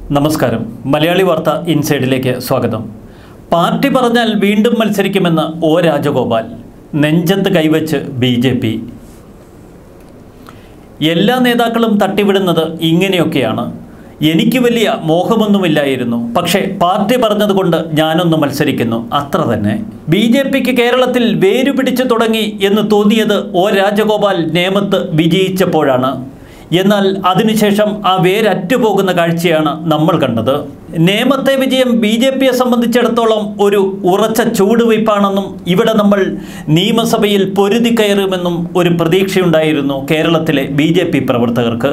നമസ്കാരം മലയാളി വാർത്ത ഇൻസൈഡിലേക്ക് സ്വാഗതം പാർട്ടി പറഞ്ഞാൽ വീണ്ടും മത്സരിക്കുമെന്ന് ഒ രാജഗോപാൽ നെഞ്ചത്ത് കൈവച്ച് ബി ജെ പി എല്ലാ നേതാക്കളും തട്ടിവിടുന്നത് ഇങ്ങനെയൊക്കെയാണ് എനിക്ക് വലിയ മോഹമൊന്നുമില്ലായിരുന്നു പക്ഷേ പാർട്ടി പറഞ്ഞതുകൊണ്ട് ഞാനൊന്ന് മത്സരിക്കുന്നു അത്ര തന്നെ ബി ജെ പിക്ക് കേരളത്തിൽ വേരു പിടിച്ചു തുടങ്ങി എന്ന് തോന്നിയത് ഒ രാജഗോപാൽ നേമത്ത് വിജയിച്ചപ്പോഴാണ് എന്നാൽ അതിനുശേഷം ആ വേരറ്റുപോകുന്ന കാഴ്ചയാണ് നമ്മൾ കണ്ടത് നേമത്തെ വിജയം ബി ജെ പിയെ സംബന്ധിച്ചിടത്തോളം ഒരു ഉറച്ച ചൂടുവയ്പ്പാണെന്നും ഇവിടെ നമ്മൾ നിയമസഭയിൽ പൊരുതി കയറുമെന്നും ഒരു പ്രതീക്ഷയുണ്ടായിരുന്നു കേരളത്തിലെ ബി ജെ പി പ്രവർത്തകർക്ക്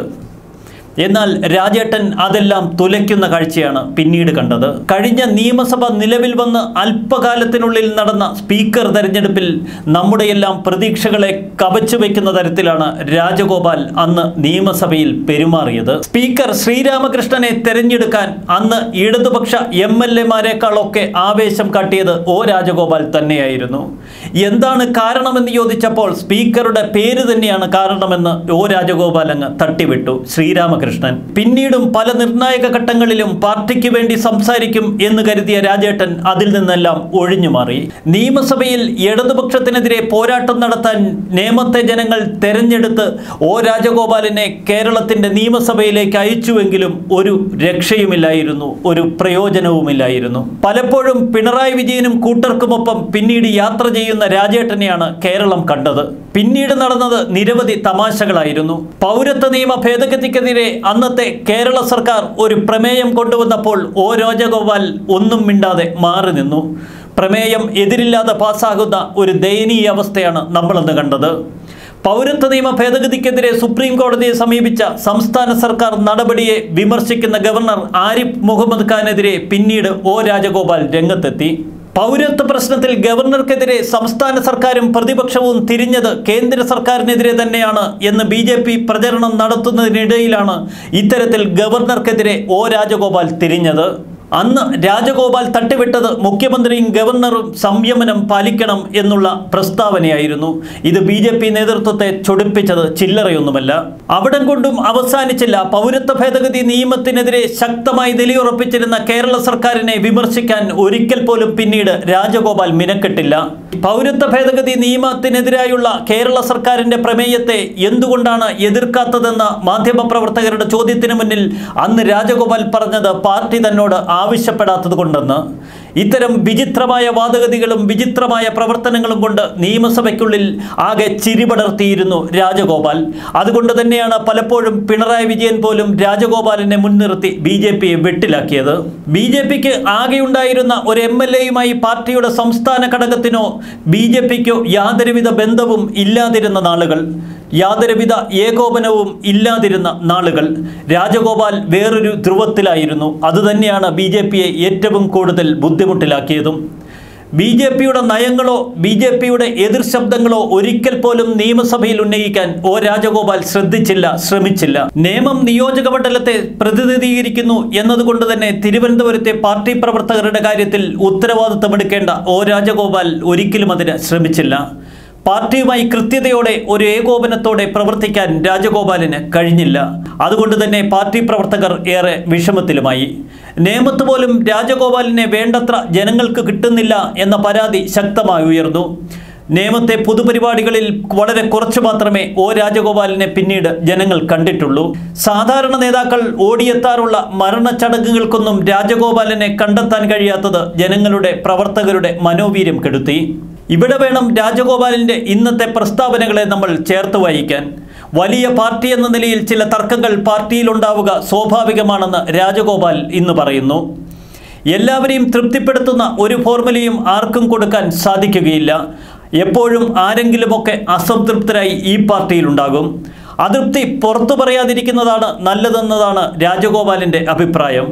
എന്നാൽ രാജേട്ടൻ അതെല്ലാം തുലയ്ക്കുന്ന കാഴ്ചയാണ് പിന്നീട് കണ്ടത് കഴിഞ്ഞ നിയമസഭ നിലവിൽ വന്ന് അല്പകാലത്തിനുള്ളിൽ നടന്ന സ്പീക്കർ തെരഞ്ഞെടുപ്പിൽ നമ്മുടെയെല്ലാം പ്രതീക്ഷകളെ കവച്ചു വയ്ക്കുന്ന തരത്തിലാണ് രാജഗോപാൽ അന്ന് നിയമസഭയിൽ പെരുമാറിയത് സ്പീക്കർ ശ്രീരാമകൃഷ്ണനെ തെരഞ്ഞെടുക്കാൻ അന്ന് ഇടതുപക്ഷ എം എൽ എമാരെക്കാളൊക്കെ ആവേശം കാട്ടിയത് ഒ രാജഗോപാൽ തന്നെയായിരുന്നു എന്താണ് കാരണമെന്ന് ചോദിച്ചപ്പോൾ സ്പീക്കറുടെ പേര് തന്നെയാണ് കാരണമെന്ന് ഒ രാജഗോപാൽ അങ്ങ് തട്ടിവിട്ടു ശ്രീരാമകൃഷ്ണൻ പിന്നീടും പല നിർണായക ഘട്ടങ്ങളിലും പാർട്ടിക്ക് വേണ്ടി സംസാരിക്കും എന്ന് കരുതിയ രാജേട്ടൻ അതിൽ നിന്നെല്ലാം ഒഴിഞ്ഞു മാറി നിയമസഭയിൽ ഇടതുപക്ഷത്തിനെതിരെ പോരാട്ടം നടത്താൻ നേമത്തെ ജനങ്ങൾ തെരഞ്ഞെടുത്ത് ഒ രാജഗോപാലിനെ കേരളത്തിന്റെ നിയമസഭയിലേക്ക് അയച്ചുവെങ്കിലും ഒരു രക്ഷയുമില്ലായിരുന്നു ഒരു പ്രയോജനവുമില്ലായിരുന്നു പലപ്പോഴും പിണറായി വിജയനും കൂട്ടർക്കുമൊപ്പം പിന്നീട് യാത്ര ചെയ്യുന്ന രാജേട്ടനെയാണ് കേരളം കണ്ടത് പിന്നീട് നടന്നത് നിരവധി തമാശകളായിരുന്നു പൗരത്വ നിയമ ഭേദഗതിക്കെതിരെ അന്നത്തെ കേരള സർക്കാർ ഒരു പ്രമേയം കൊണ്ടുവന്നപ്പോൾ ഒ രാജഗോപാൽ ഒന്നും മിണ്ടാതെ മാറി നിന്നു പ്രമേയം എതിരില്ലാതെ പാസ്സാകുന്ന ഒരു ദയനീയ അവസ്ഥയാണ് നമ്മളന്ന് കണ്ടത് പൗരത്വ നിയമ ഭേദഗതിക്കെതിരെ സുപ്രീം കോടതിയെ സമീപിച്ച സംസ്ഥാന സർക്കാർ നടപടിയെ വിമർശിക്കുന്ന ഗവർണർ ആരിഫ് മുഹമ്മദ് ഖാനെതിരെ പിന്നീട് ഒ രാജഗോപാൽ രംഗത്തെത്തി പൗരത്വ പ്രശ്നത്തിൽ ഗവർണർക്കെതിരെ സംസ്ഥാന സർക്കാരും പ്രതിപക്ഷവും തിരിഞ്ഞത് കേന്ദ്ര സർക്കാരിനെതിരെ തന്നെയാണ് എന്ന് ബി ജെ പി പ്രചരണം നടത്തുന്നതിനിടയിലാണ് ഇത്തരത്തിൽ ഗവർണർക്കെതിരെ ഒ രാജഗോപാൽ തിരിഞ്ഞത് അന്ന് രാജഗോപാൽ തട്ടിവിട്ടത് മുഖ്യമന്ത്രിയും ഗവർണറും സംയമനം പാലിക്കണം എന്നുള്ള പ്രസ്താവനയായിരുന്നു ഇത് ബി ജെ പി നേതൃത്വത്തെ ചൊടിപ്പിച്ചത് ചില്ലറയൊന്നുമല്ല അവിടം കൊണ്ടും അവസാനിച്ചില്ല പൗരത്വ ഭേദഗതി നിയമത്തിനെതിരെ ശക്തമായി നിലയുറപ്പിച്ചിരുന്ന കേരള സർക്കാരിനെ വിമർശിക്കാൻ ഒരിക്കൽ പോലും പിന്നീട് രാജഗോപാൽ മിനക്കെട്ടില്ല പൗരത്വ ഭേദഗതി നിയമത്തിനെതിരായുള്ള കേരള സർക്കാരിന്റെ പ്രമേയത്തെ എന്തുകൊണ്ടാണ് എതിർക്കാത്തതെന്ന മാധ്യമപ്രവർത്തകരുടെ ചോദ്യത്തിന് മുന്നിൽ അന്ന് രാജഗോപാൽ പറഞ്ഞത് പാർട്ടി തന്നോട് ആവശ്യപ്പെടാത്തത് കൊണ്ടെന്ന് ഇത്തരം വിചിത്രമായ വാദഗതികളും വിചിത്രമായ പ്രവർത്തനങ്ങളും കൊണ്ട് നിയമസഭയ്ക്കുള്ളിൽ ആകെ ചിരിപടർത്തിയിരുന്നു രാജഗോപാൽ അതുകൊണ്ട് തന്നെയാണ് പലപ്പോഴും പിണറായി വിജയൻ പോലും രാജഗോപാലിനെ മുൻനിർത്തി ബി ജെ പിയെ വെട്ടിലാക്കിയത് ബി ജെ പിക്ക് ആകെയുണ്ടായിരുന്ന ഒരു എം എൽ എയുമായി പാർട്ടിയുടെ സംസ്ഥാന ഘടകത്തിനോ ബി ജെ പിക്കോ യാതൊരുവിധ ബന്ധവും ഇല്ലാതിരുന്ന നാളുകൾ യാതൊരുവിധ ഏകോപനവും ഇല്ലാതിരുന്ന നാളുകൾ രാജഗോപാൽ വേറൊരു ധ്രുവത്തിലായിരുന്നു അതുതന്നെയാണ് ബി ജെ പിയെ ഏറ്റവും കൂടുതൽ ബുദ്ധിമുട്ടിലാക്കിയതും ബി ജെ പിയുടെ നയങ്ങളോ ബി ജെ പിയുടെ എതിർ ശബ്ദങ്ങളോ ഒരിക്കൽ പോലും നിയമസഭയിൽ ഉന്നയിക്കാൻ ഒ രാജഗോപാൽ ശ്രദ്ധിച്ചില്ല ശ്രമിച്ചില്ല നിയമം നിയോജക മണ്ഡലത്തെ പ്രതിനിധീകരിക്കുന്നു എന്നതുകൊണ്ട് തന്നെ തിരുവനന്തപുരത്തെ പാർട്ടി പ്രവർത്തകരുടെ കാര്യത്തിൽ ഉത്തരവാദിത്തമെടുക്കേണ്ട ഒ രാജഗോപാൽ ഒരിക്കലും അതിന് ശ്രമിച്ചില്ല പാർട്ടിയുമായി കൃത്യതയോടെ ഒരു ഏകോപനത്തോടെ പ്രവർത്തിക്കാൻ രാജഗോപാലിന് കഴിഞ്ഞില്ല അതുകൊണ്ട് തന്നെ പാർട്ടി പ്രവർത്തകർ ഏറെ വിഷമത്തിലുമായി നേമത്ത് പോലും രാജഗോപാലിനെ വേണ്ടത്ര ജനങ്ങൾക്ക് കിട്ടുന്നില്ല എന്ന പരാതി ശക്തമായി ഉയർന്നു നേമത്തെ പൊതുപരിപാടികളിൽ വളരെ കുറച്ചു മാത്രമേ ഒ രാജഗോപാലിനെ പിന്നീട് ജനങ്ങൾ കണ്ടിട്ടുള്ളൂ സാധാരണ നേതാക്കൾ ഓടിയെത്താറുള്ള മരണച്ചടങ്ങുകൾക്കൊന്നും രാജഗോപാലിനെ കണ്ടെത്താൻ കഴിയാത്തത് ജനങ്ങളുടെ പ്രവർത്തകരുടെ മനോവീര്യം കെടുത്തി ഇവിടെ വേണം രാജഗോപാലിൻ്റെ ഇന്നത്തെ പ്രസ്താവനകളെ നമ്മൾ ചേർത്ത് വായിക്കാൻ വലിയ പാർട്ടി എന്ന നിലയിൽ ചില തർക്കങ്ങൾ പാർട്ടിയിലുണ്ടാവുക സ്വാഭാവികമാണെന്ന് രാജഗോപാൽ ഇന്ന് പറയുന്നു എല്ലാവരെയും തൃപ്തിപ്പെടുത്തുന്ന ഒരു ഫോർമുലയും ആർക്കും കൊടുക്കാൻ സാധിക്കുകയില്ല എപ്പോഴും ആരെങ്കിലുമൊക്കെ അസംതൃപ്തരായി ഈ പാർട്ടിയിലുണ്ടാകും അതൃപ്തി പുറത്തു പറയാതിരിക്കുന്നതാണ് നല്ലതെന്നതാണ് രാജഗോപാലിൻ്റെ അഭിപ്രായം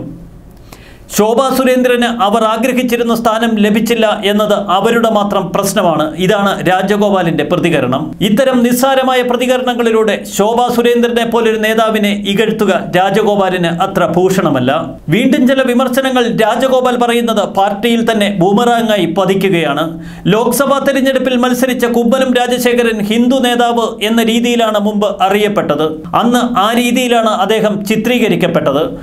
ശോഭാ സുരേന്ദ്രന് അവർ ആഗ്രഹിച്ചിരുന്ന സ്ഥാനം ലഭിച്ചില്ല എന്നത് അവരുടെ മാത്രം പ്രശ്നമാണ് ഇതാണ് രാജഗോപാലിന്റെ പ്രതികരണം ഇത്തരം നിസ്സാരമായ പ്രതികരണങ്ങളിലൂടെ ശോഭാ സുരേന്ദ്രനെ പോലൊരു നേതാവിനെ ഇകഴ്ത്തുക രാജഗോപാലിന് അത്ര ഭൂഷണമല്ല വീണ്ടും ചില വിമർശനങ്ങൾ രാജഗോപാൽ പറയുന്നത് പാർട്ടിയിൽ തന്നെ ബൂമറാങ്ങായി പതിക്കുകയാണ് ലോക്സഭാ തെരഞ്ഞെടുപ്പിൽ മത്സരിച്ച കുമ്മനം രാജശേഖരൻ ഹിന്ദു നേതാവ് എന്ന രീതിയിലാണ് മുമ്പ് അറിയപ്പെട്ടത് അന്ന് ആ രീതിയിലാണ് അദ്ദേഹം ചിത്രീകരിക്കപ്പെട്ടത്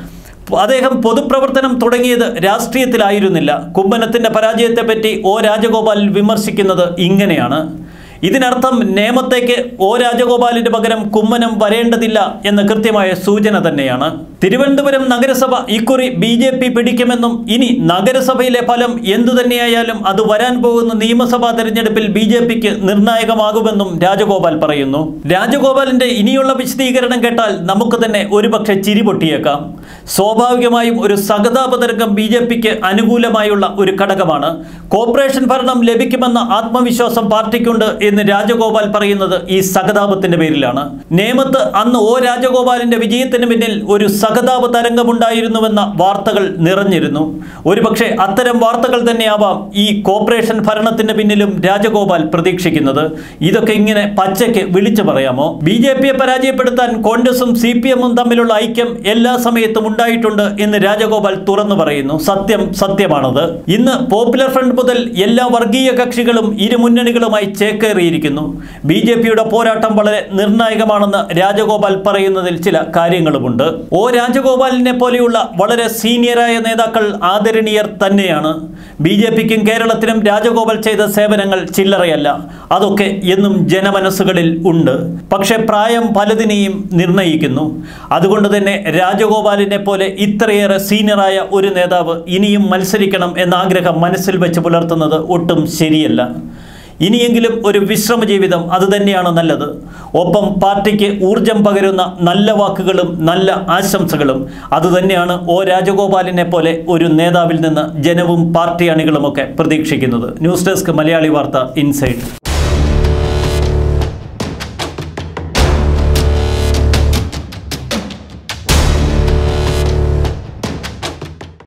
അദ്ദേഹം പൊതുപ്രവർത്തനം തുടങ്ങിയത് രാഷ്ട്രീയത്തിലായിരുന്നില്ല കുമ്മനത്തിന്റെ പരാജയത്തെപ്പറ്റി ഒ രാജഗോപാൽ വിമർശിക്കുന്നത് ഇങ്ങനെയാണ് ഇതിനർത്ഥം നേമത്തേക്ക് ഒ രാജഗോപാലിന്റെ പകരം കുമ്മനം വരേണ്ടതില്ല എന്ന കൃത്യമായ സൂചന തന്നെയാണ് തിരുവനന്തപുരം നഗരസഭ ഇക്കുറി ബി ജെ പി പിടിക്കുമെന്നും ഇനി നഗരസഭയിലെ ഫലം എന്തു തന്നെയായാലും അത് വരാൻ പോകുന്ന നിയമസഭാ തെരഞ്ഞെടുപ്പിൽ ബി ജെ പിക്ക് നിർണായകമാകുമെന്നും രാജഗോപാൽ പറയുന്നു രാജഗോപാലിന്റെ ഇനിയുള്ള വിശദീകരണം കേട്ടാൽ നമുക്ക് തന്നെ ഒരുപക്ഷെ ചിരി പൊട്ടിയേക്കാം സ്വാഭാവികമായും ഒരു സഹതാപതരംഗം ബി ജെ പിക്ക് അനുകൂലമായുള്ള ഒരു ഘടകമാണ് കോർപ്പറേഷൻ ഭരണം ലഭിക്കുമെന്ന ആത്മവിശ്വാസം പാർട്ടിക്കുണ്ട് എന്ന് രാജഗോപാൽ പറയുന്നത് ഈ സഹതാപത്തിന്റെ പേരിലാണ് നേമത്ത് അന്ന് ഒ രാജഗോപാലിന്റെ വിജയത്തിന് പിന്നിൽ ഒരു സഹതാപ തരംഗമുണ്ടായിരുന്നുവെന്ന വാർത്തകൾ നിറഞ്ഞിരുന്നു ഒരുപക്ഷെ അത്തരം വാർത്തകൾ തന്നെയാവാം ഈ കോർപ്പറേഷൻ ഭരണത്തിന് പിന്നിലും രാജഗോപാൽ പ്രതീക്ഷിക്കുന്നത് ഇതൊക്കെ ഇങ്ങനെ പച്ചയ്ക്ക് വിളിച്ചു പറയാമോ ബി ജെ പിയെ പരാജയപ്പെടുത്താൻ കോൺഗ്രസും സി പി എമ്മും തമ്മിലുള്ള ഐക്യം എല്ലാ സമയത്തും ഉണ്ടായിട്ടുണ്ട് എന്ന് രാജഗോപാൽ തുറന്നു പറയുന്നു സത്യം സത്യമാണത് ഇന്ന് പോപ്പുലർ ഫ്രണ്ട് മുതൽ എല്ലാ വർഗീയ കക്ഷികളും ഇരു മുന്നണികളുമായി ചേക്കേറിയിരിക്കുന്നു ബി ജെ പിയുടെ പോരാട്ടം വളരെ നിർണായകമാണെന്ന് രാജഗോപാൽ പറയുന്നതിൽ ചില കാര്യങ്ങളുമുണ്ട് ഒ രാജഗോപാലിനെ പോലെയുള്ള വളരെ സീനിയറായ നേതാക്കൾ ആദരണീയർ തന്നെയാണ് ബി ജെ പിക്കും കേരളത്തിനും രാജഗോപാൽ ചെയ്ത സേവനങ്ങൾ ചില്ലറയല്ല അതൊക്കെ എന്നും ജനമനസ്സുകളിൽ ഉണ്ട് പക്ഷെ പ്രായം പലതിനെയും നിർണയിക്കുന്നു അതുകൊണ്ട് തന്നെ രാജഗോപാലിനെ പോലെ ഇത്രയേറെ സീനിയറായ ഒരു നേതാവ് ഇനിയും മത്സരിക്കണം എന്ന ആഗ്രഹം മനസ്സിൽ വെച്ച് പുലർത്തുന്നത് ഒട്ടും ശരിയല്ല ഇനിയെങ്കിലും ഒരു വിശ്രമ ജീവിതം അതുതന്നെയാണ് നല്ലത് ഒപ്പം പാർട്ടിക്ക് ഊർജം പകരുന്ന നല്ല വാക്കുകളും നല്ല ആശംസകളും അതുതന്നെയാണ് ഒ രാജഗോപാലിനെ പോലെ ഒരു നേതാവിൽ നിന്ന് ജനവും പാർട്ടി അണികളുമൊക്കെ പ്രതീക്ഷിക്കുന്നത് ന്യൂസ് ഡെസ്ക് മലയാളി വാർത്ത ഇൻസൈഡ്